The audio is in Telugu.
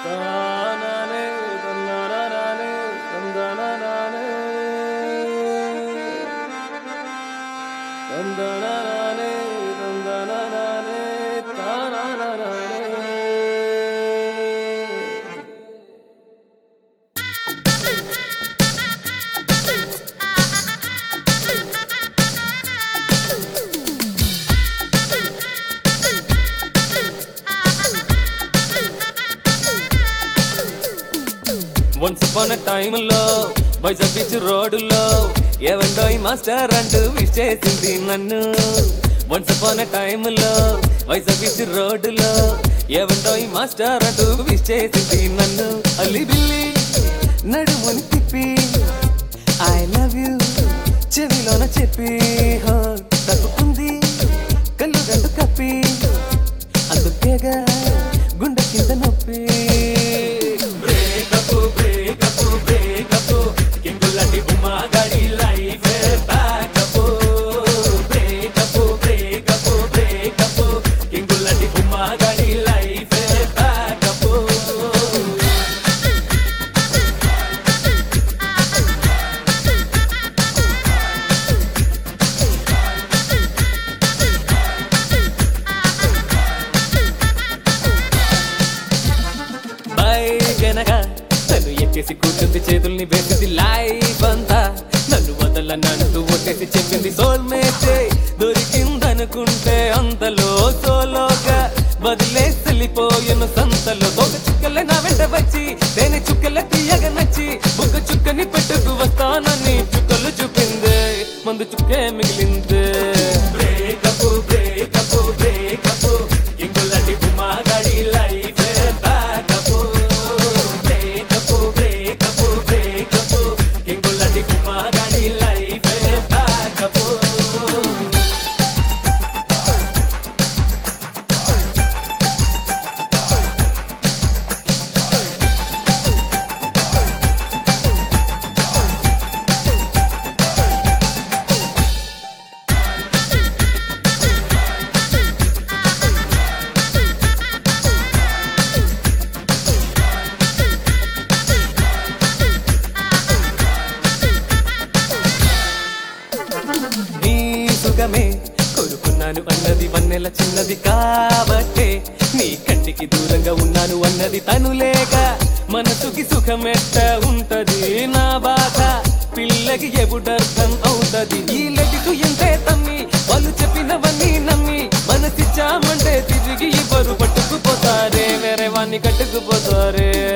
తాననే తందనననే తందనననే తందనననే తందనననే తాననననే వన్స్ అపాన్ టైమ్ లో వైజాగ్ బీచ్ రోడ్డులో ఏవండోయ్ మాస్టర్ అంటూ విష్ చేసింది నన్ను వన్స్ అపాన్ టైమ్ లో వైజాగ్ బీచ్ రోడ్డులో ఏవండోయ్ మాస్టర్ అంటూ విష్ చేసింది నన్ను అల్లి బిల్లి నడుముని తిప్పి ఐ లవ్ యూ చెవిలోన చెప్పి హో, తప్పుకుంది కళ్ళు గంటు కప్పి అందుకేగా గుండె కింద నొప్పి బ్రేకప్ బ్రేకప్ బ్రేకప్ కింగులాంటి బొమ్మ గడి life backup breakup breakup breakup కింగులాంటి బొమ్మ గడి లైఫ్ బ్యాకప్ బైగనగా నన్ను ఎక్కేసి కూర్చుంది చేతుల్ని వేసింది లైఫ్ అంతా నన్ను వదలనంటూ ఒట్టేసి చెప్పింది సోల్మేట్ దొరికిందనుకుంటే అంతలో సోలోగా వదిలేసి వెళ్ళిపోయాను సంతలో ఒక చుక్కలే నా వెంట వచ్చి దేని చుక్కలే తీయగా నచ్చి ఒక చుక్కని పెట్టుకు వస్తానని చుక్కలు చూపింది మందు చుక్కే మిగిలింది బ్రేకప్ బ్రేకప్ బ్రేకప్ ఇంగులాంటి బుమ్మా గడి life backup breakup breakup breakup ఇంగులాంటి బుమ్మా గడి లైఫ్ బ్యాకప్ నీ సుఖమే కోరుకున్నాను అన్నది వన్నెల చిన్నది కాబట్టే నీ కంటికి దూరంగా ఉన్నాను అన్నది తను లేక మనసుకి సుఖమెట్ట ఉంటది నా బాధ పిల్లకి ఎప్పుడర్థం అవుతది ఈ లెటికు ఎంతే తమ్మి వాళ్ళు చెప్పినవన్నీ నమ్మి మనసిచ్చామంటే తిరిగి ఇవ్వరు పట్టుకుపోతారే వేరే వాణ్ణి కట్టుకుపోతారే